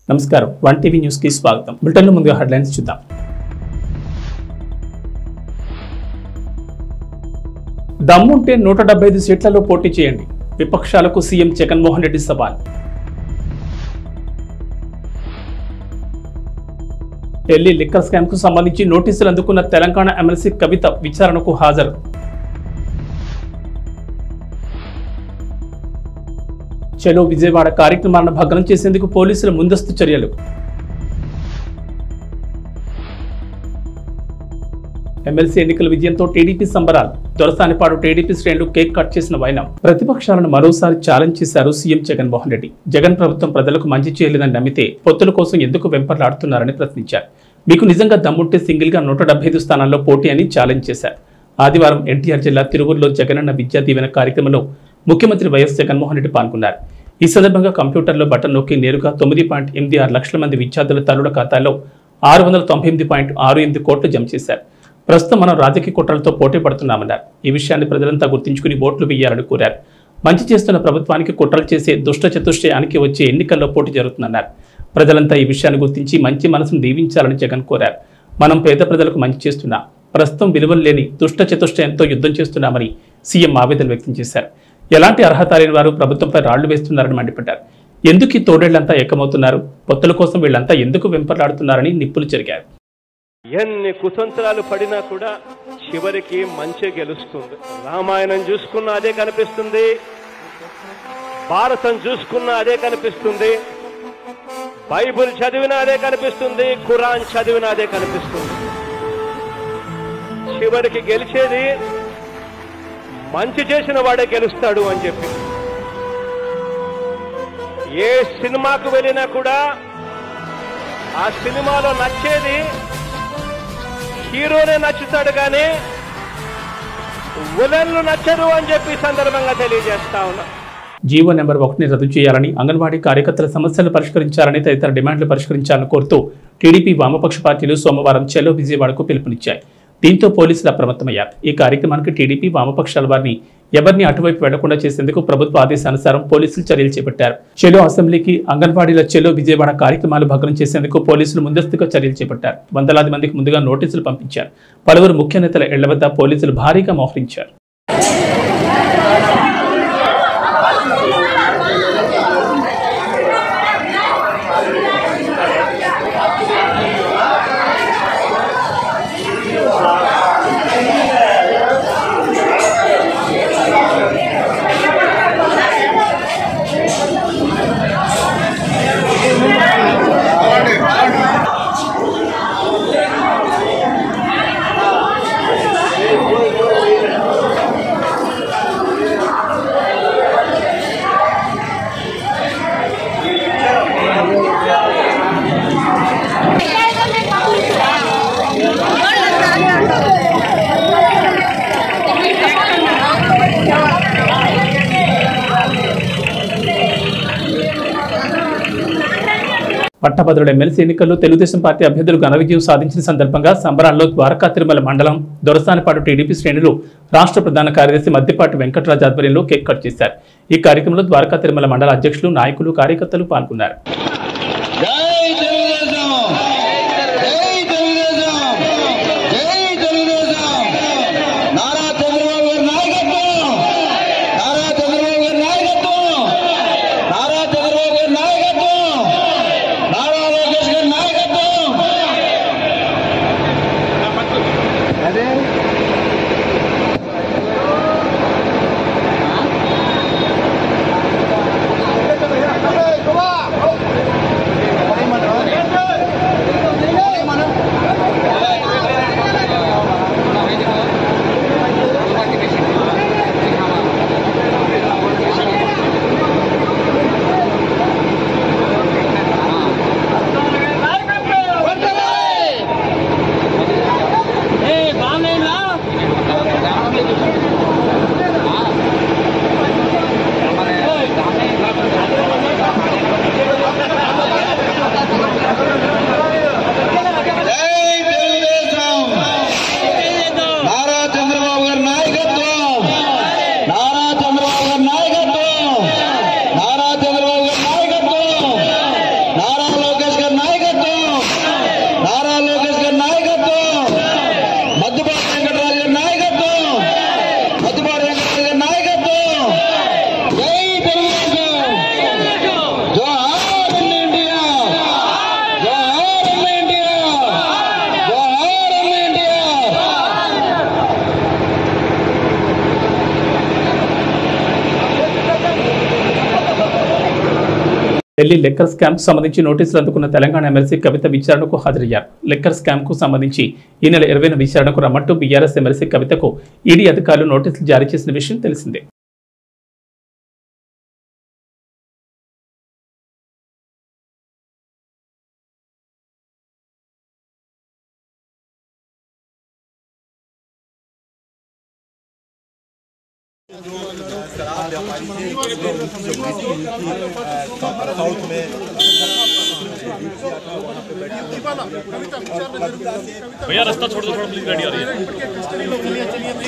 నమస్కారం one TV news కి స్వాగతం బులెటిన్లో ముందుగా హెడ్లైన్స్ చూద్దాం దమ్ముంటే నూట డెబ్బై ఐదు సీట్లలో పోటీ చేయండి విపక్షాలకు సీఎం జగన్మోహన్ రెడ్డి సవాల్ ఢిల్లీ లిక్కర్ స్కామ్ కు సంబంధించి నోటీసులు అందుకున్న తెలంగాణ ఎమ్మెల్సీ కవిత విచారణకు హాజరు చెలో విజయవాడ కార్యక్రమాలను భగ్నం చేసేందుకు పోలీసుల ముందస్తు చర్యలు ఎమ్మెల్సీ ఎన్నికల విజయంతో టీడీపీ సంబరాలు దొరసానిపాడు టీడీపీ శ్రేణులు కేక్ కట్ చేసిన వైనం ప్రతిపక్షాలను మరోసారి ఛాలెంజ్ చేశారు సీఎం జగన్మోహన్ రెడ్డి జగన్ ప్రభుత్వం ప్రజలకు మంచి చేయలేదని నమ్మితే పొత్తుల కోసం ఎందుకు వెంపర్లాడుతున్నారని ప్రశ్నించారు మీకు నిజంగా దమ్ముంటే సింగిల్ గా నూట డెబ్బై ఐదు స్థానాల్లో పోటీ అని ఛాలెంజ్ చేశారు ఆదివారం ఎన్టీఆర్ జిల్లా తిరువురులో జగనన్న విద్యా దీవెన కార్యక్రమంలో ముఖ్యమంత్రి వైఎస్ జగన్మోహన్ రెడ్డి పాల్గొన్నారు ఈ సందర్భంగా కంప్యూటర్లో బటన్ నొక్కి నేరుగా తొమ్మిది పాయింట్ ఎనిమిది ఆరు లక్షల మంది విద్యార్థుల తల్లుల ఖాతాల్లో ఆరు వందల తొంభై ఎనిమిది పాయింట్ ఆరు ఎనిమిది కోట్లు జమ చేశారు ప్రస్తుతం మనం రాజకీయ కుట్రలతో పోటీ పడుతున్నామన్నారు ఈ విషయాన్ని ప్రజలంతా గుర్తుంచుకుని ఓట్లు వేయాలని కోరారు మంచి చేస్తున్న ప్రభుత్వానికి కుట్రలు చేసే దుష్ట చతుష్టయానికి వచ్చే ఎన్నికల్లో పోటీ జరుగుతుందన్నారు ప్రజలంతా ఈ విషయాన్ని గుర్తించి మంచి మనసును దీవించాలని జగన్ కోరారు మనం పేద ప్రజలకు మంచి చేస్తున్నాం ప్రస్తుతం విలువలు లేని దుష్ట చతుష్టయంతో యుద్ధం చేస్తున్నామని సీఎం ఆవేదన వ్యక్తం చేశారు ఎలాంటి అర్హత లేని వారు ప్రభుత్వంపై రాళ్లు వేస్తున్నారని మండిపడ్డారు ఎందుకు ఈ తోడేళ్లంతా ఏకమవుతున్నారు పొత్తుల కోసం వీళ్ళంతా ఎందుకు వెంపర్లాడుతున్నారని నిప్పులు చెరిగారు ఎన్ని కుతంత్రాలు పడినా కూడా చివరికి మంచి గెలుస్తుంది రామాయణం చూసుకున్నా అదే కనిపిస్తుంది భారతం చూసుకున్నా అదే కనిపిస్తుంది బైబిల్ చదివినా అదే కనిపిస్తుంది ఖురాన్ చదివినా అదే కనిపిస్తుంది చివరికి గెలిచేది మంచి చేసిన వాడే గెలుస్తాడు అని చెప్పి ఏ సినిమాకు వెళ్ళినా కూడా ఆ సినిమాలో నచ్చేది హీరోనే నచ్చుతాడు కానీ విలన్లు నచ్చరు అని చెప్పి ఈ సందర్భంగా తెలియజేస్తా ఉన్నా జీవో నెంబర్ ఒకటిని రద్దు చేయాలని అంగన్వాడీ కార్యకర్తల సమస్యలు పరిష్కరించాలని తదితర డిమాండ్లు పరిష్కరించాలని కోరుతూ టీడీపీ వామపక్ష పార్టీలు సోమవారం చెలో విజయవాడకు పిలుపునిచ్చాయి దీంతో పోలీసులు అప్రమత్తమయ్యారు ఈ కార్యక్రమానికి టీడీపీ వామపక్షాల వారిని ఎవరిని అటువైపు వెళ్లకుండా చేసేందుకు ప్రభుత్వ ఆదేశానుసారం పోలీసులు చర్యలు చేపట్టారు చెలో అసెంబ్లీకి అంగన్వాడీల చెలో విజయవాడ కార్యక్రమాలు భగ్నం చేసేందుకు పోలీసులు ముందస్తుగా చర్యలు చేపట్టారు వందలాది మందికి ముందుగా నోటీసులు పంపించారు పలువురు ముఖ్య నేతల ఇళ్ల వద్ద పోలీసులు భారీగా మోహరించారు పట్టభద్రుల ఎమ్మెల్సీ ఎన్నికల్లో తెలుగుదేశం పార్టీ అభ్యర్థులు ఘన విజయం సాధించిన సందర్భంగా సంబరాల్లో ద్వారకా తిరుమల మండలం దొరసానపాడు టీడీపీ శ్రేణులు రాష్ట్ర ప్రధాన కార్యదర్శి మద్దిపాటి వెంకటరాజు ఆధ్వర్యంలో కేక్ కట్ చేశారు ఈ కార్యక్రమంలో ద్వారకా తిరుమల మండల అధ్యక్షులు నాయకులు కార్యకర్తలు పాల్గొన్నారు జై తెలుగుదేశం జై తెలుగుదేశం జై తెలుగుదేశం నారా చంద్రబాబు గారి నాయకత్వం నారా చంద్రబాబు గారి నాయకత్వం నారా చంద్రబాబు గారి నాయకత్వం నారా లోకేష్ గారి నాయకత్వం అదే కుమార్ ఢిల్లీ లెక్కర్ స్కామ్ కు సంబంధించి నోటీసులు అందుకున్న తెలంగాణ ఎమ్మెల్సీ కవిత విచారణకు హాజరయ్యారు లెక్కర్ స్కామ్ కు సంబంధించి ఈ నెల ఇరవైన విచారణకు రమ్మంటూ బీఆర్ఎస్ ఎమ్మెల్సీ కవితకు ఈడీ అధికారులు నోటీసులు జారీ చేసిన విషయం తెలిసిందే भैया रास्ता छोड़ दो थोड़ा प्लीज गाड़ी आ रही है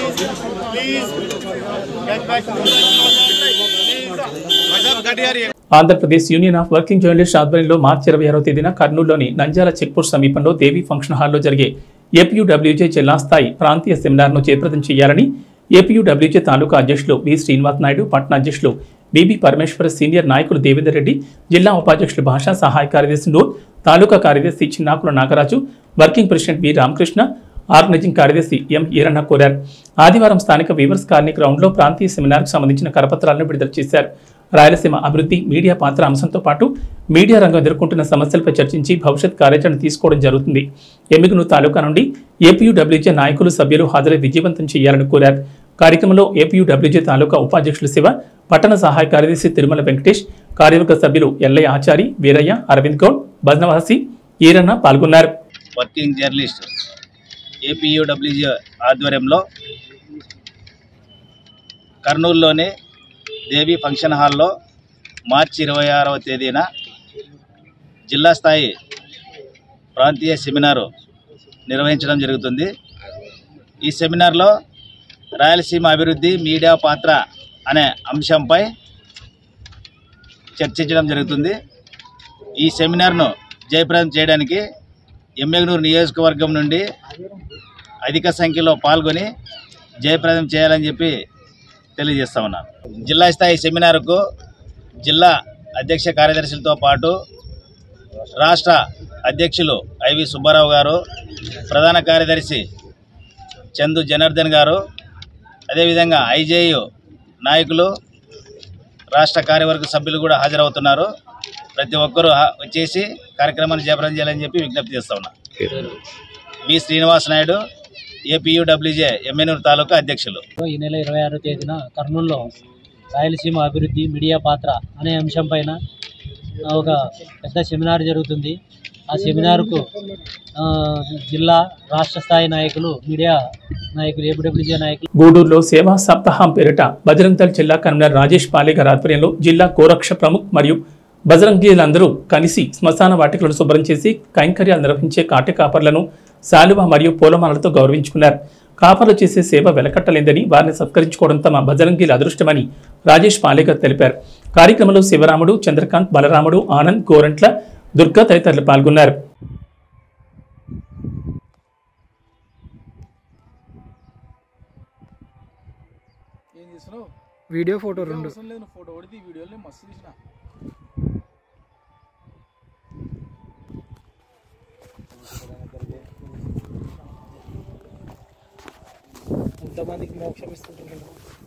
Andhra Pradesh union of working journalist ఆధ్వర్యంలో మార్చి ఇరవై ఆరో తేదీన కర్నూలులోని నంజాల చెక్పోస్ట్ సమీపంలో దేవి ఫంక్షన్ హాల్లో జరిగే ఏపీయూడబ్ల్యూజే జిల్లా స్థాయి ప్రాంతీయ సెమినార్ను చేపట్టం చేయాలని ఏపీయూడబ్ల్యూజే తాలూకా అధ్యక్షులు వి శ్రీనివాస్ నాయుడు పట్న అధ్యక్షులు బీబీ పరమేశ్వర సీనియర్ నాయకులు దేవేందర్ రెడ్డి జిల్లా ఉపాధ్యక్షులు భాషా సహాయ కార్యదర్శి నూర్ తాలూకా కార్యదర్శి Chinnakula Nagaraju working president V Ramakrishna organizing కార్యదర్శి ఎం ఈరన్న కోరారు ఆదివారం స్థానిక వీవర్స్ కాలనీ గ్రౌండ్లో ప్రాంతీయ సెమినార్కు సంబంధించిన కరపత్రాలను విడుదల చేశారు రాయలసీమ అభివృద్ధి మీడియా పాత్ర అంశంతో పాటు మీడియా రంగం ఎదుర్కొంటున్న సమస్యలపై చర్చించి భవిష్యత్ కార్యాచరణ తీసుకోవడం జరుగుతుంది ఎమ్మిగును తాలూకా నుండి ఏపీయూడబ్ల్యూజే నాయకులు సభ్యులు హాజరై విజయవంతం చేయాలని కోరారు కార్యక్రమంలో ఏపీయూడబ్ల్యూజే తాలూకా ఉపాధ్యక్షులు శివ పట్టణ సహాయ కార్యదర్శి తిరుమల వెంకటేష్ కార్యవర్గ సభ్యులు ఎల్లయ్య ఆచారి వీరయ్య అరవింద్ గౌడ్ భజ్నవాసి ఈరన్న పాల్గొన్నారు వర్కింగ్ జర్నలిస్ట్ ఏపీయూడబ్ల్యూజీ ఆధ్వర్యంలో కర్నూలులోని దేవి ఫంక్షన్ హాల్లో మార్చి ఇరవై ఆరవ తేదీన జిల్లా స్థాయి ప్రాంతీయ సెమినారు నిర్వహించడం జరుగుతుంది ఈ సెమినార్లో రాయలసీమ అభివృద్ధి మీడియా పాత్ర అనే అంశంపై చర్చించడం జరుగుతుంది ఈ సెమినార్ను జయప్రదం చేయడానికి ఎమ్మెగనూరు నియోజకవర్గం నుండి అధిక సంఖ్యలో పాల్గొని జయప్రదం చేయాలని చెప్పి తెలియజేస్తా ఉన్నాను జిల్లా స్థాయి సెమినార్కు జిల్లా అధ్యక్ష కార్యదర్శులతో పాటు రాష్ట్ర అధ్యక్షులు ఐవి సుబ్బారావు గారు ప్రధాన కార్యదర్శి చందు జనార్దన్ గారు అదేవిధంగా ఐజేయు నాయకులు రాష్ట్ర కార్యవర్గ సభ్యులు కూడా హాజరవుతున్నారు ప్రతి ఒక్కరూ హా- వచ్చేసి కార్యక్రమాన్ని జయప్రదం చేయాలని చెప్పి విజ్ఞప్తి చేస్తా ఉన్నా బి శ్రీనివాస్ నాయుడు ఏపీయూడబ్ల్యూజే ఎమ్మెనూరు తాలూకా అధ్యక్షులు ఈ నెల ఇరవై ఆరో తేదీన కర్నూలులో రాయలసీమ అభివృద్ధి మీడియా పాత్ర అనే అంశం పైన ఆ, ఒక పెద్ద సెమినార్ జరుగుతుంది ఆ సెమినార్కు ఆ, జిల్లా రాష్ట్ర స్థాయి నాయకులు మీడియా నాయకులు ఏపీడబ్ల్యూజే నాయకులు గూడూరులో సేవా సప్తాహం పేరిట బజరంగదళ్ జిల్లా కన్వీనర్ రాజేష్ పాలే గారి ఆధ్వర్యంలో జిల్లా గోరక్ష ప్రముఖ్ మరియు బజరంగీలందరూ కలిసి శ్మశాన వాటికలను శుభ్రం చేసి కైంకర్యాలు నిర్వహించే కాటి కాపర్లను శాలువ మరియు పూలమాలలతో గౌరవించుకున్నారు కాపర్లు చేసే సేవ వెలకట్టలేదని వారిని సత్కరించుకోవడం తమ బజరంగీల అదృష్టమని రాజేష్ పాలేకర్ తెలిపారు కార్యక్రమంలో శివరాముడు చంద్రకాంత్ బలరాముడు ఆనంద్ గోరంట్ల దుర్గా తదితరులు పాల్గొన్నారు వీడియో ఫోటో రెండు ఎంతమందికి మోక్షం ఇస్తుంటున్నాను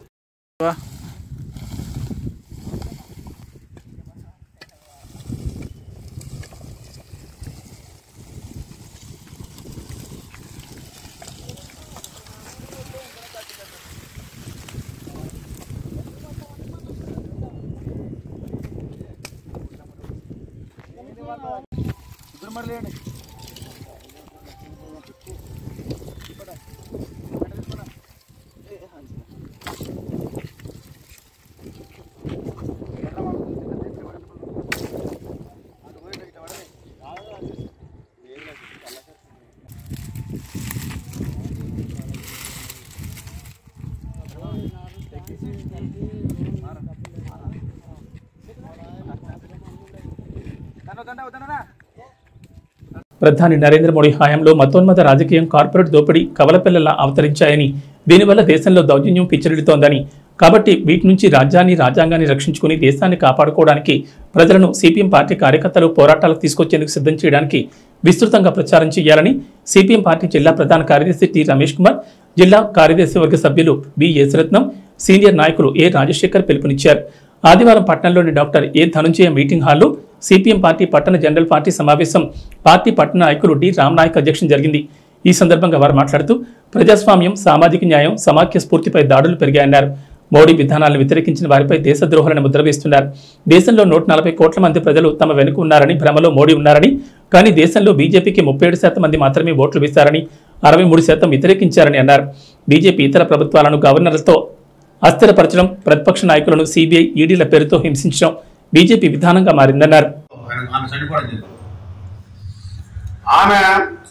ప్రధాని నరేంద్ర మోడీ హయాంలో మతోన్మత రాజకీయం కార్పొరేట్ దోపిడీ కవలపిల్లలా అవతరించాయని దీనివల్ల దేశంలో దౌర్జన్యం పిచ్చరిడుతోందని కాబట్టి వీటి నుంచి రాజ్యాన్ని రాజ్యాంగాన్ని రక్షించుకుని దేశాన్ని కాపాడుకోవడానికి ప్రజలను సిపిఎం పార్టీ కార్యకర్తలు పోరాటాలకు తీసుకొచ్చేందుకు సిద్ధం చేయడానికి విస్తృతంగా ప్రచారం చేయాలని సిపిఎం పార్టీ జిల్లా ప్రధాన కార్యదర్శి టి రమేష్ కుమార్ జిల్లా కార్యదర్శి వర్గ సభ్యులు బి యేసరత్నం సీనియర్ నాయకులు ఏ రాజశేఖర్ పిలుపునిచ్చారు ఆదివారం పట్టణంలోని డాక్టర్ ఏ ధనుంజయ మీటింగ్ హాల్లో సిపిఎం పార్టీ పట్టణ జనరల్ పార్టీ సమావేశం పార్టీ పట్టణ నాయకులు డి రామనాయక్ అధ్యక్షం జరిగింది ఈ సందర్భంగా వారు మాట్లాడుతూ ప్రజాస్వామ్యం సామాజిక న్యాయం సమాఖ్య స్ఫూర్తిపై దాడులు పెరిగాయన్నారు మోడీ విధానాలను వ్యతిరేకించిన వారిపై దేశద్రోహులను ముద్ర వేస్తున్నారు దేశంలో నూట నలభై కోట్ల మంది ప్రజలు తమ వెనుక ఉన్నారని భ్రమలో మోడీ ఉన్నారని కానీ దేశంలో బీజేపీకి ముప్పై ఏడు శాతం మంది మాత్రమే ఓట్లు వేశారని అరవై మూడు శాతం వ్యతిరేకించారని అన్నారు బీజేపీ ఇతర ప్రభుత్వాలను గవర్నర్లతో అస్థిరపరచడం ప్రతిపక్ష నాయకులను సిబిఐ ఈడీల పేరుతో హింసించడం బీజేపీ విధానంగా మారిందన్నారు ఆయన- ఆమె చనిపోవడం జరిగింది ఆమె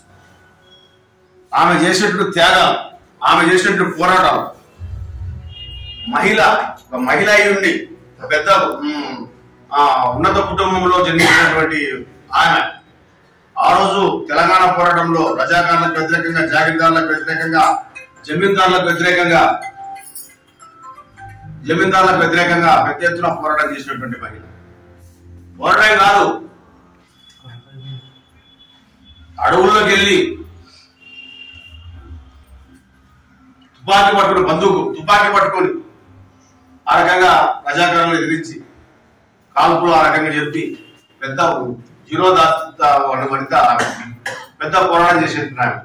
ఆమె చేసినటువంటి త్యాగాలు ఆమె చేసినటువంటి పోరాటాలు మహిళ ఒక మహిళ అయి ఉండి ఒక పెద్ద ఉమ్, ఆ, ఉన్నత కుటుంబంలో జన్మించినటువంటి ఆమె ఆ రోజు తెలంగాణ పోరాటంలో రజాకారులకు వ్యతిరేకంగా జాగీర్దారులకు వ్యతిరేకంగా జమీందారులకు వ్యతిరేకంగా జమీందారులకు వ్యతిరేకంగా పెద్ద ఎత్తున పోరాటం చేసినటువంటి మహిళ పోరాటం కాదు అడవుల్లోకి వెళ్ళి తుపాకీ పట్టుకుని బందూకు తుపాకీ పట్టుకొని ఆ రకంగా ప్రజాకరణలు ఎదిరించి కాల్పులు ఆ రకంగా చెప్పి పెద్ద జీరోదాత వనిత ఆమె. పెద్ద పోరాటం చేసేటువంటి ఆమె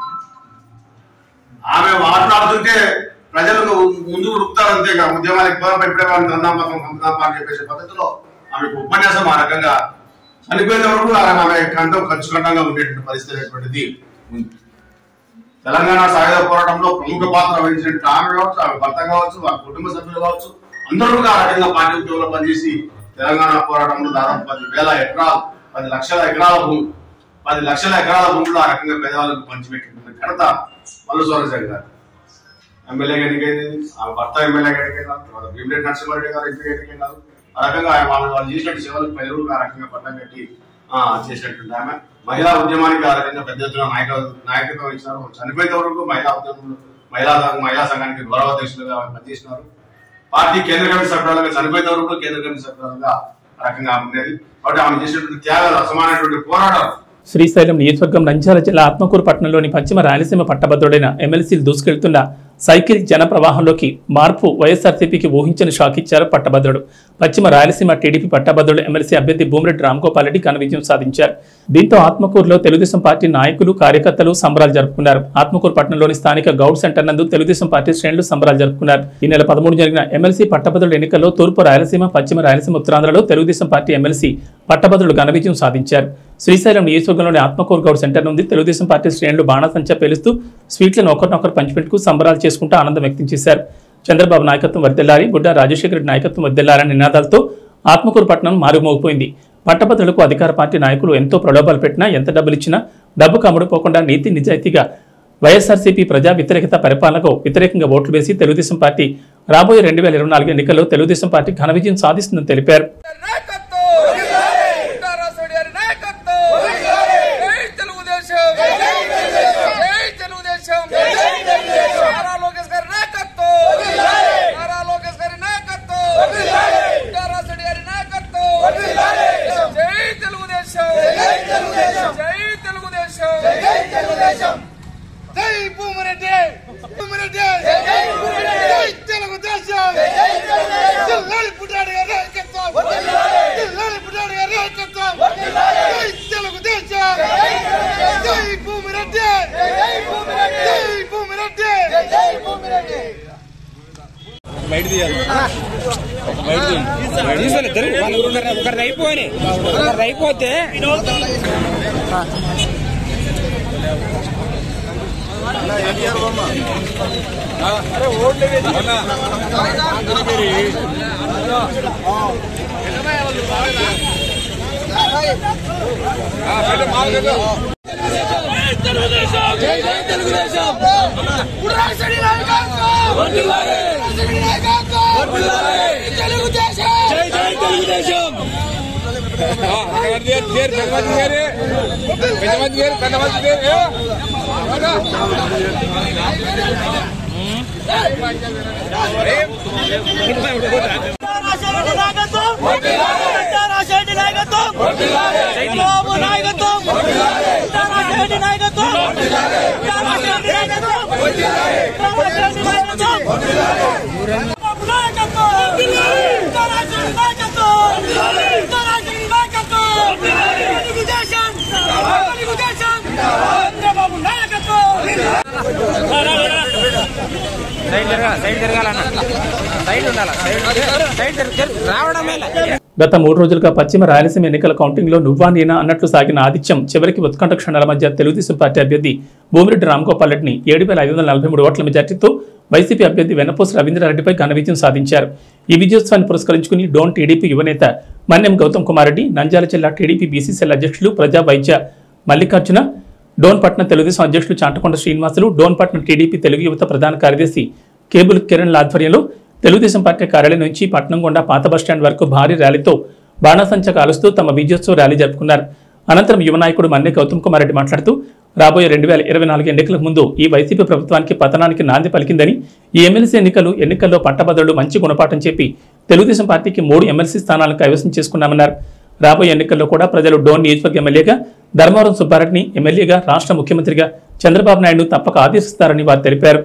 ఆమె మాట్లాడుతుంటే ప్రజలకు ముందుకు రుక్తారు అంతేగా ఉద్యమానికి దూరం ఇప్పుడే వాళ్ళని దందాం పథకం పొందుదాం అని చెప్పేసి పద్ధతిలో ఆమెకు ఉపన్యాసం ఆ రకంగా చనిపోయిన వరకు ఆమె ఆమె కంఠం ఖర్చుకంఠంగా ఉండేటువంటి పరిస్థితి అనేటువంటిది ఉంది తెలంగాణ సాయుధ పోరాటంలో ప్రముఖ పాత్ర వహించినట్టు ఆమె కావచ్చు ఆమె భర్త కావచ్చు వారి కుటుంబ సభ్యులు కావచ్చు అందరూ కూడా ఆ రకంగా పార్టీ ఉద్యోగంలో పనిచేసి తెలంగాణ పోరాటంలో దాదాపు పది వేల ఎకరాలు పది లక్షల ఎకరాల భూమి పది లక్షల ఎకరాల భూములు ఆ రకంగా పేదవాళ్ళకు పంచిపెట్టినటువంటి ఘనత మల్లు సోరసారి గారు ఎమ్మెల్యేగా ఎన్నికైంది ఆమె భర్త ఎమ్మెల్యేగా ఎన్నికైనారు తర్వాత భీమిరెడ్డి నరసింహారెడ్డి గారు ఎంపీ ఎన్నికైనారు ఆ రకంగా ఆయన వాళ్ళు వాళ్ళు చేసినట్టు సేవలకు ప్రజలు ఆ రకంగా పట్టం కట్టి ఆ, చేసినటువంటి ఆమె మహిళా ఉద్యమానికి ఆ రకంగా పెద్ద ఎత్తున నాయక నాయకత్వం ఇచ్చినారు చనిపోయేంత వరకు మహిళా ఉద్యమంలో మహిళా సంఘ- మహిళా సంఘానికి గౌరవ అధ్యక్షులుగా ఆమె పనిచేసినారు పార్టీ కేంద్ర కమిటీ సభ్యులుగా చనిపోయేంత వరకు కూడా కేంద్ర కమిటీ సభ్యులుగా ఆ రకంగా ఆమె ఉండేది కాబట్టి ఆమె చేసినటువంటి త్యాగాలు అసమానటువంటి పోరాటాలు శ్రీశైలం నియోజకవర్గం నంద్యాల జిల్లా ఆత్మకూరు పట్టణంలోని పశ్చిమ రాయలసీమ పట్టభద్రుడైన ఎమ్మెల్సీలు దూసుకెళ్తున్న సైకిల్ జన ప్రవాహంలోకి మార్పు వైఎస్ఆర్సీపీకి ఊహించని షాక్ ఇచ్చారు పట్టభద్రుడు పశ్చిమ రాయలసీమ టీడీపీ పట్టభద్రుడు ఎమ్మెల్సీ అభ్యర్థి భూమిరెడ్డి రామ్గోపాల్ రెడ్డి ఘన విజయం సాధించారు దీంతో ఆత్మకూరులో తెలుగుదేశం పార్టీ నాయకులు కార్యకర్తలు సంబరాలు జరుపుకున్నారు ఆత్మకూరు పట్టణంలోని స్థానిక గౌడ్ సెంటర్ నందు తెలుగుదేశం పార్టీ శ్రేణులు సంబరాలు జరుపుకున్నారు ఈ నెల పదమూడు జరిగిన ఎమ్మెల్సీ పట్టభద్రుల ఎన్నికల్లో తూర్పు రాయలసీమ పశ్చిమ రాయలసీమ ఉత్తరాంధ్రలో తెలుగుదేశం పార్టీ ఎమ్మెల్సీ పట్టభద్రులు ఘన విజయం సాధించారు శ్రీశైలం నియోజకవర్గంలోని ఆత్మకూరు గౌడ్ సెంటర్ నుండి తెలుగుదేశం పార్టీ శ్రేణులు బాణాసంచా పేలుస్తూ స్వీట్లను ఒకరినొకరు పంచిపెట్టుకు సంబరాలు చేసుకుంటూ ఆనందం వ్యక్తం చేశారు చంద్రబాబు నాయకత్వం వర్దిల్లాలి బుడ్డ రాజశేఖర రెడ్డి నాయకత్వం వర్దిల్లాలని నినాదాలతో ఆత్మకూరు పట్టణం మారుమోగిపోయింది పట్టభద్రులకు అధికార పార్టీ నాయకులు ఎంతో ప్రలోభాలు పెట్టినా ఎంత డబ్బులు ఇచ్చినా డబ్బు కమ్ముడుపోకుండా నీతి నిజాయితీగా వైఎస్ఆర్సీపీ ప్రజా వ్యతిరేకత పరిపాలనకు వ్యతిరేకంగా ఓట్లు వేసి తెలుగుదేశం పార్టీ రాబోయే రెండు వేల ఇరవై నాలుగు ఎన్నికల్లో తెలుగుదేశం పార్టీ ఘన విజయం సాధిస్తుందని తెలిపారు నాయకత్వం పుట్టారాసుడి గారి నాయకత్వం జై తెలుగుదేశం జై తెలుగుదేశం నారా లోకేష్ గారి నాయకత్వం నారా లోకేష్ గారి నాయకత్వం పుట్టారాసుడి గారి నాయకత్వం జై తెలుగుదేశం జై తెలుగుదేశం జై తెలుగుదేశం జై భూమిరెడ్డి భూమిరెడ్డి జై భూమిరెడ్డి జై తెలుగుదేశం జై తెలుగుదేశం జిల్లాని పుట్టాడు గారి నాయకత్వం జిల్లాని పుట్టాడు గారి నాయకత్వం జై తెలుగుదేశం జై భూమిరెడ్డి జై భూమిరెడ్డి జై భూమిరెడ్డి జై భూమిరెడ్డి ఒకరిది అయిపోయి ఒకరిది అయిపోతే జై జై తెలుగుదేశం పుట్టారాసుడి నాయకత్వం పుట్టారాసుడి నాయకత్వం తెలుగుదేశం జై జై తెలుగుదేశం పెద్దమంది గారు పెద్దమంది గారు పెద్దమంది గారు నాయకత్వం సైడ్ జరగాల సైడ్ జరగాలన్న సైడ్ ఉండాలి సైడ్ సైడ్ జరగ రావడమే గత మూడు రోజులుగా పశ్చిమ రాయలసీమ ఎన్నికల కౌంటింగ్లో నువ్వా నేనా అన్నట్లు సాగిన ఆదిత్యం చివరికి ఉత్కంఠ క్షణాల మధ్య తెలుగుదేశం పార్టీ అభ్యర్థి భూమిరెడ్డి రామ్గోపాల్ రెడ్డిని ఏడు వేల ఐదు వందల నలభై మూడు ఓట్ల మెజార్టీతో వైసీపీ అభ్యర్థి వెన్నపోసి రవీంద్రారెడ్డిపై ఘన విజయం సాధించారు ఈ విజయోత్సవాన్ని పురస్కరించుకుని డోన్ టీడీపీ యువనేత మన్యం గౌతమ్ కుమార్ రెడ్డి నంద్యాల జిల్లా టీడీపీ బీసీసీఎల్ అధ్యక్షులు ప్రజా వైద్య మల్లికార్జున డోన్పట్న తెలుగుదేశం అధ్యక్షులు చాంటకొండ శ్రీనివాసులు డోన్పట్న టీడీపీ తెలుగు యువత ప్రధాన కార్యదర్శి కేబుల్ కిరణ్ ఆధ్వర్యంలో తెలుగుదేశం పార్టీ కార్యాలయం నుంచి పట్నంగొండ పాత బస్టాండ్ వరకు భారీ ర్యాలీతో బాణాసంచ కాలుస్తూ తమ విజయోత్సవ ర్యాలీ జరుపుకున్నారు అనంతరం యువ నాయకుడు మన్నె గౌతమ్ కుమార్ రెడ్డి మాట్లాడుతూ రాబోయే రెండు వేల ఇరవై నాలుగు ఎన్నికలకు ముందు ఈ వైసీపీ ప్రభుత్వానికి పతనానికి నాంది పలికిందని ఈ ఎమ్మెల్సీ ఎన్నికలు ఎన్నికల్లో పట్టభద్రులు మంచి గుణపాఠం చెప్పి తెలుగుదేశం పార్టీకి మూడు ఎమ్మెల్సీ స్థానాలను కైవసం చేసుకున్నామన్నారు రాబోయే ఎన్నికల్లో కూడా ప్రజలు డోన్ నియోజకవర్గ ఎమ్మెల్యేగా ధర్మవరం సుబ్బారెడ్డిని ఎమ్మెల్యేగా రాష్ట్ర ముఖ్యమంత్రిగా చంద్రబాబు నాయుడు తప్పక ఆదేశిస్తారని వారు తెలిపారు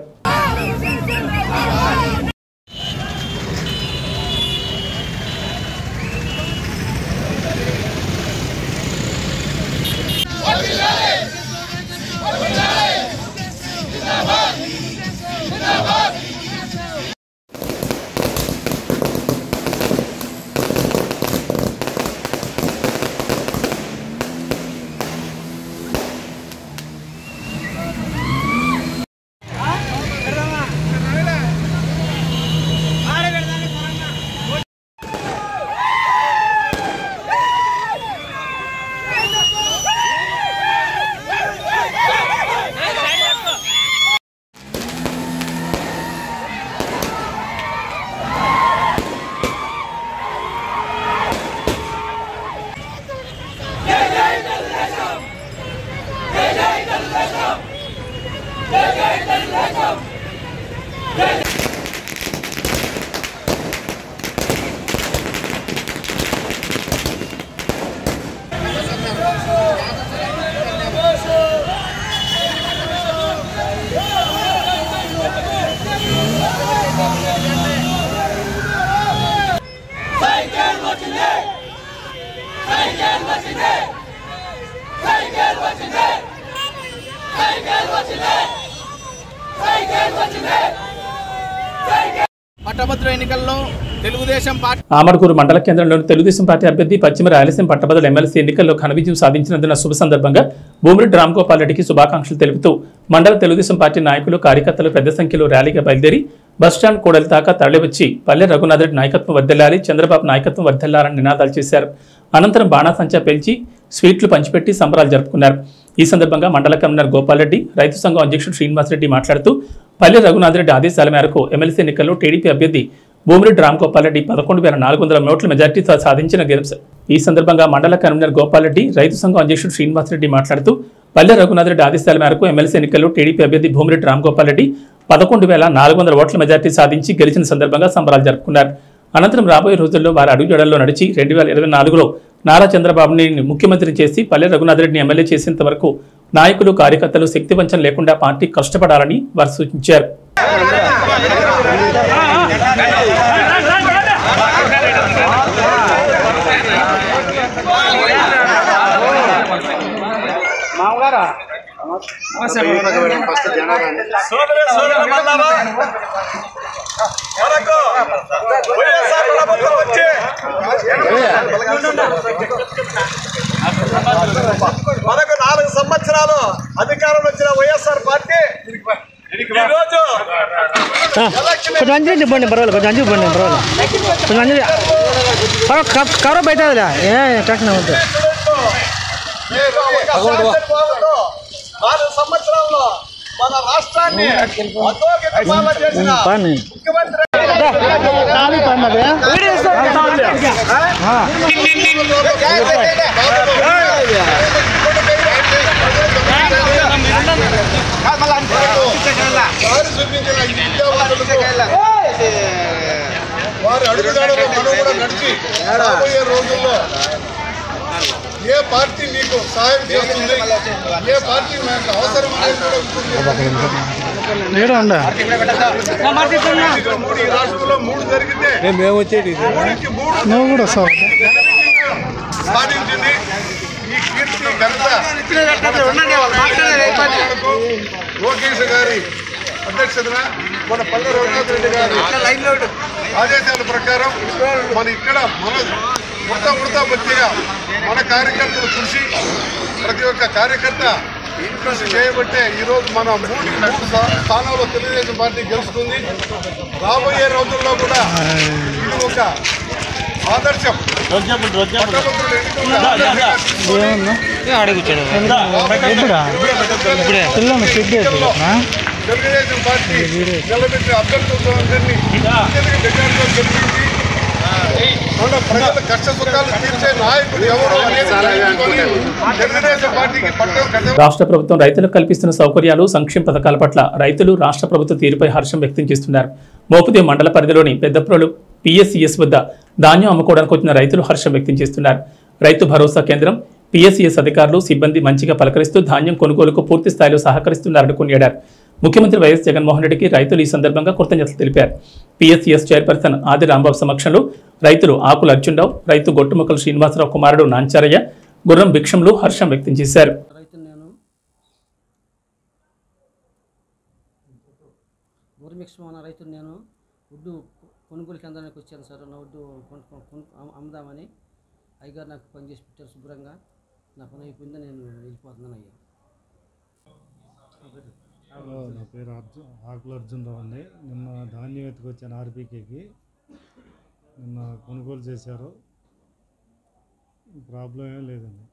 పట్టభద్ర ఎన్నికల్లో తెలుగుదేశం పార్టీ ఆమడకూరు మండల కేంద్రంలోని తెలుగుదేశం పార్టీ అభ్యర్థి పశ్చిమ రాయలసీమ పట్టభద్రుల ఎమ్మెల్సీ ఎన్నికల్లో ఘన విజయం సాధించినందున శుభ సందర్భంగా భూమిరెడ్డి రామ్గోపాల్ రెడ్డికి శుభాకాంక్షలు తెలుపుతూ మండల తెలుగుదేశం పార్టీ నాయకులు కార్యకర్తలు పెద్ద సంఖ్యలో ర్యాలీగా బయలుదేరి బస్టాండ్ కూడలి దాకా తరలివచ్చి పల్లె రఘునాథ్ రెడ్డి నాయకత్వం వర్దెల్లాలి చంద్రబాబు నాయకత్వం వర్దెల్లాలని నినాదాలు చేశారు అనంతరం బాణాసంచా పేల్చి స్వీట్లు పంచిపెట్టి సంబరాలు జరుపుకున్నారు ఈ సందర్భంగా మండల కన్వీనర్ గోపాల్ రెడ్డి రైతు సంఘం అధ్యక్షుడు శ్రీనివాసరెడ్డి మాట్లాడుతూ పల్లె రఘునాథ్ రెడ్డి ఆదేశాల మేరకు ఎమ్మెల్సీ ఎన్నికల్లో టీడీపీ అభ్యర్థి భూమిరెడ్డి రామ్గోపాల్ రెడ్డి పదకొండు వేల నాలుగు వందల నోట్ల మెజార్టీతో సాధించిన గెలుపు ఈ సందర్భంగా మండల కన్వీనర్ గోపాల్ రెడ్డి రైతు సంఘం అధ్యక్షుడు శ్రీనివాసరెడ్డి మాట్లాడుతూ పల్లె రఘునాథ్ రెడ్డి ఆదేశాల మేరకు ఎమ్మెల్సీ ఎన్నికల్లో టీడీపీ అభ్యర్థి భూమిరెడ్డి రామ్గోపాల్ రెడ్డి పదకొండు వేల నాలుగు వందల ఓట్ల మెజార్టీ సాధించి గెలిచిన సందర్భంగా సంబరాలు జరుపుకున్నారు అనంతరం రాబోయే రోజుల్లో వారి అడుగుజడల్లో నడిచి రెండు వేల ఇరవై నాలుగులో నారా చంద్రబాబుని ముఖ్యమంత్రి చేసి పల్లె రఘునాథ్ రెడ్డిని ఎమ్మెల్యే చేసేంత వరకు నాయకులు కార్యకర్తలు శక్తివంచన లేకుండా పార్టీ కష్టపడాలని వారు సూచించారు మనకు నాలుగు సంవత్సరాలు అధికారంలో వచ్చిన వైఎస్ఆర్ పార్టీ ఈరోజు కొంచెం అంజలి ఇవ్వండి పర్వాలేదు కొంచెం అంజలి ఇవ్వండి పర్వాలేదు కొంచెం అంజలి కవరప్ అవుతుందిలే ఏ టెన్షన్ అవుతుంది శాసనసభలో నాలుగు సంవత్సరాల్లో మన రాష్ట్రాన్ని అధోగతి పాలన చేసిన పాని ముఖ్యమంత్రి దారి చూపించిన ఈ విద్యావంతులకు వారి అడుగుదాడలో మనం కూడా నడిచి రాబోయే రోజుల్లో ఏ పార్టీ మీకు సహాయం చేస్తుంది ఏ పార్టీ మనకు అవసరం అనేది కూడా ఉంటుంది ఏడా ఉండ మూడు ఈ రాష్ట్రంలో మూడు జరిగితే మేము వచ్చేది మూడుకి మూడు నువ్వు కూడా వస్తావు సాధించింది ఈ కీర్తి ఘనత లోకేష్ గారి అధ్యక్షతన మన పల్లె రఘునాథ్ రెడ్డి గారి ఆదేశాల ప్రకారం మన ఇక్కడ మన ఉడత ఉడత బొత్తిగా మన కార్యకర్తల కృషి ప్రతి ఒక్క కార్యకర్త కృషి చేయబట్టే ఈరోజు మన మూడు మూడు స్థా- స్థానాల్లో తెలుగుదేశం పార్టీ గెలుస్తుంది రాబోయే రోజుల్లో కూడా ఇది ఒక ఆదర్శం పట్టభద్రుల ఎన్నికల్లో ఆదర్శంగా అడుగుతాడు ఎప్పుడా ఇప్పుడే పిల్లలు చెక్ చేస్తున్నా తెలుగుదేశం పార్టీ నిలబెట్టిన అభ్యర్థులతో అందరినీ అత్యధిక మెజార్టీతో గెలిపించి మన ప్రజల కష్ట సుఖాలు తీర్చే నాయకుడు ఎవరు అనేది తెలుసుకొని తెలుగుదేశం పార్టీకి పట్టం కట్ట రాష్ట్ర ప్రభుత్వం రైతులకు కల్పిస్తున్న సౌకర్యాలు సంక్షేమ పథకాల పట్ల రైతులు రాష్ట్ర ప్రభుత్వ తీరుపై హర్షం వ్యక్తం చేస్తున్నారు మోపుదేవి మండల పరిధిలోని పెద్దప్రోలు పిఎస్సిఎస్ వద్ద ధాన్యం అమ్ముకోవడానికి వచ్చిన రైతులు హర్షం వ్యక్తం చేస్తున్నారు రైతు భరోసా కేంద్రం పిఎస్సిఎస్ అధికారులు సిబ్బంది మంచిగా పలకరిస్తూ ధాన్యం కొనుగోలుకు పూర్తి స్థాయిలో సహకరిస్తున్నారని కొనియాడారు ముఖ్యమంత్రి వైఎస్ జగన్మోహన్ రెడ్డికి రైతులు ఈ సందర్భంగా కృతజ్ఞతలు తెలిపారు పిఎస్సిఎస్ చైర్పర్సన్ ఆది రాంబాబు సమక్షంలో రైతులు ఆకుల అర్జునరావు రైతు గొట్టుముక్కల శ్రీనివాసరావు కుమారుడు నాంచారయ్య గుర్రం భిక్షంలు హర్షం వ్యక్తం చేశారు గోరుమిక్సం అన్న రైతులు నేను ఉడ్డు కొనుగోలు కేంద్రానికి వచ్చాను సార్ నా ఉడ్డు కొను- కొను- కొను- అమ్- అమ్ముదామని అయ్యగారు నాకు పని చేసి పెట్టారు శుభ్రంగా నా పని అయిపోయింది నేను వెళ్ళిపోతున్నాను అయ్యా హలో నా పేరు అర్జున్ ఆకుల అర్జునరావు అండి నిన్న ధాన్యం ఎత్తుకొచ్చాను ఆర్బీకేకి నిన్న కొనుగోలు చేశారు ప్రాబ్లం ఏం లేదండి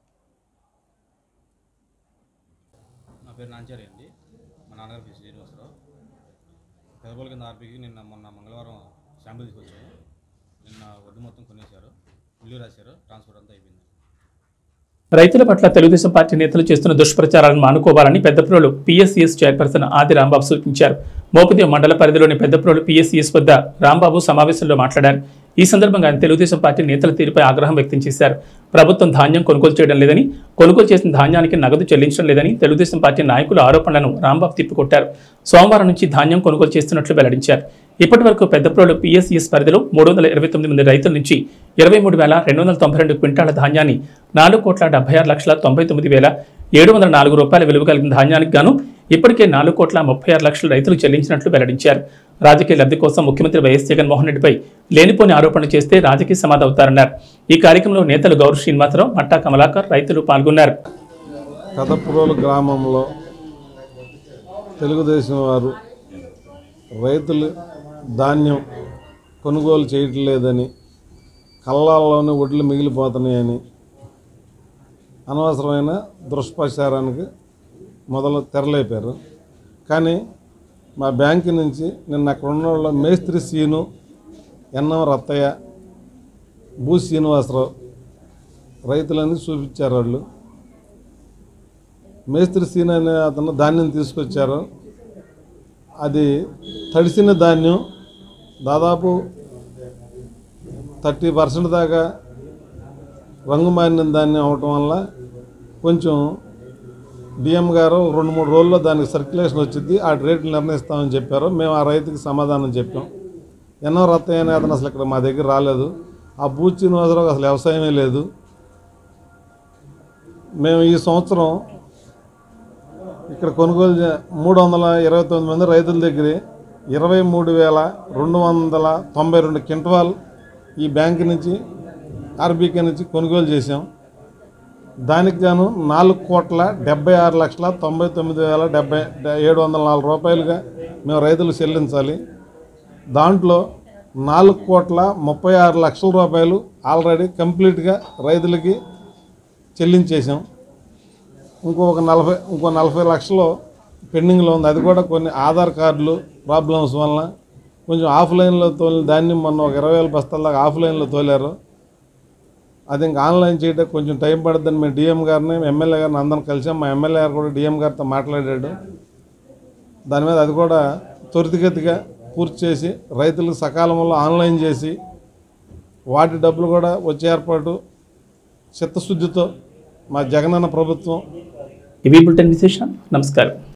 నా పేరు నాంచారి అండి మా నాన్నగారు పేరు శ్రీనివాసరావు పెదబోల కింద ఆర్పీకి నిన్న మొన్న మంగళవారం శాంపుల్ తీసుకొచ్చాము నిన్న వడ్డు మొత్తం కొనేశారు బిల్లు రాశారు ట్రాన్స్ఫర్ అంతా అయిపోయింది రైతుల పట్ల తెలుగుదేశం పార్టీ నేతలు చేస్తున్న దుష్ప్రచారాలను మానుకోవాలని పెద్దప్రోలు పిఎస్సిఎస్ చైర్పర్సన్ ఆది రాంబాబు సూచించారు మోపుదేవ్ మండల పరిధిలోని పెద్దప్రోలు పిఎస్సిఎస్ వద్ద రాంబాబు సమావేశంలో మాట్లాడారు ఈ సందర్భంగా ఆయన తెలుగుదేశం పార్టీ నేతల తీరుపై ఆగ్రహం వ్యక్తం చేశారు ప్రభుత్వం ధాన్యం కొనుగోలు చేయడం లేదని కొనుగోలు చేసిన ధాన్యానికి నగదు చెల్లించడం లేదని తెలుగుదేశం పార్టీ నాయకుల ఆరోపణలను రాంబాబు తిప్పికొట్టారు సోమవారం నుంచి ధాన్యం కొనుగోలు చేస్తున్నట్లు వెల్లడించారు ఇప్పటి వరకు పెద్దప్రోలు పిఎస్సిఎస్ పరిధిలో మూడు వందల ఇరవై తొమ్మిది మంది రైతుల నుంచి ఇరవై మూడు వేల రెండు వందల తొంభై రెండు క్వింటాల ధాన్యాన్ని నాలుగు కోట్ల డెబ్బై ఆరు లక్షల తొంభై తొమ్మిది వేల ఏడు వందల నాలుగు రూపాయల విలువ కలిగిన ధాన్యానికి గాను ఇప్పటికే నాలుగు కోట్ల ముప్పై ఆరు లక్షల రైతులు చెల్లించినట్లు వెల్లడించారు రాజకీయ లబ్ధి కోసం ముఖ్యమంత్రి వైఎస్ జగన్మోహన్ రెడ్డిపై లేనిపోని ఆరోపణలు చేస్తే రాజకీయ సమాధి అవుతారన్నారు ఈ కార్యక్రమంలో నేతలు గౌరవ్ శ్రీనివాసరావు మట్టా కమలాకర్ రైతులు పాల్గొన్నారు కథపురోలు గ్రామంలో తెలుగుదేశం వారు రైతులు ధాన్యం కొనుగోలు చేయటం లేదని కళ్ళాల్లోనే ఒడ్లు మిగిలిపోతున్నాయని అనవసరమైన దుష్ప్రచారానికి మొదలు తెరలేపారు కానీ మా బ్యాంకు నుంచి నిన్న అక్కడ ఉన్న వాళ్ళ మేస్త్రి సీను ఎన్నం రత్తయ్య భూ శ్రీనివాసరావు రైతులని చూపించారు వాళ్ళు మేస్త్రి సీన్ అనే అతను ధాన్యం తీసుకొచ్చారు అది తడిసిన ధాన్యం దాదాపు థర్టీ పర్సెంట్ దాకా రంగు మారిన ధాన్యం అవటం వల్ల కొంచెం డిఎం గారు రెండు మూడు రోజుల్లో దానికి సర్క్యులేషన్ వచ్చింది ఆ రేట్లు నిర్ణయిస్తామని చెప్పారు మేము ఆ రైతుకి సమాధానం చెప్పాం ఎన్నో రత్తయ్య అనే అతను అసలు ఇక్కడ మా దగ్గర రాలేదు ఆ బూచి శ్రీనివాసరావు అసలు వ్యవసాయమే లేదు మేము ఈ సంవత్సరం ఇక్కడ కొనుగోలు చే- మూడు వందల ఇరవై తొమ్మిది మంది రైతుల దగ్గర ఇరవై మూడు వేల రెండు వందల తొంభై రెండు క్వింటాల్ ఈ బ్యాంక్ నుంచి ఆర్బీకే నుంచి కొనుగోలు చేసాం దానికి గాను నాలుగు కోట్ల డెబ్బై ఆరు లక్షల తొంభై తొమ్మిది వేల డెబ్బై ఏడు వందల నాలుగు రూపాయలుగా మేము రైతులు చెల్లించాలి దాంట్లో నాలుగు కోట్ల ముప్పై ఆరు లక్షల రూపాయలు ఆల్రెడీ కంప్లీట్గా రైతులకి చెల్లించేసాం ఇంకొక నలభై ఇంకో నలభై లక్షలు పెండింగ్లో ఉంది అది కూడా కొన్ని ఆధార్ కార్డులు ప్రాబ్లమ్స్ వలన కొంచెం ఆఫ్లైన్లో తోలిన ధాన్యం మొన్న ఒక ఇరవై వేల బస్తాల దాకా ఆఫ్లైన్లో తోలారు అది ఇంకా ఆన్లైన్ చేయడానికి కొంచెం టైం పడుతుందని మేము డిఎం గారిని ఎమ్మెల్యే గారిని అందరం కలిసాం మా ఎమ్మెల్యే గారు కూడా డిఎం గారితో మాట్లాడాడు దాని మీద అది కూడా త్వరితగతిగా పూర్తి చేసి రైతులకు సకాలంలో ఆన్లైన్ చేసి వాటి డబ్బులు కూడా వచ్చే ఏర్పాటు చిత్తశుద్ధితో మా జగనన్న ప్రభుత్వం ఇవి బులెటిన్ విశేషం నమస్కారం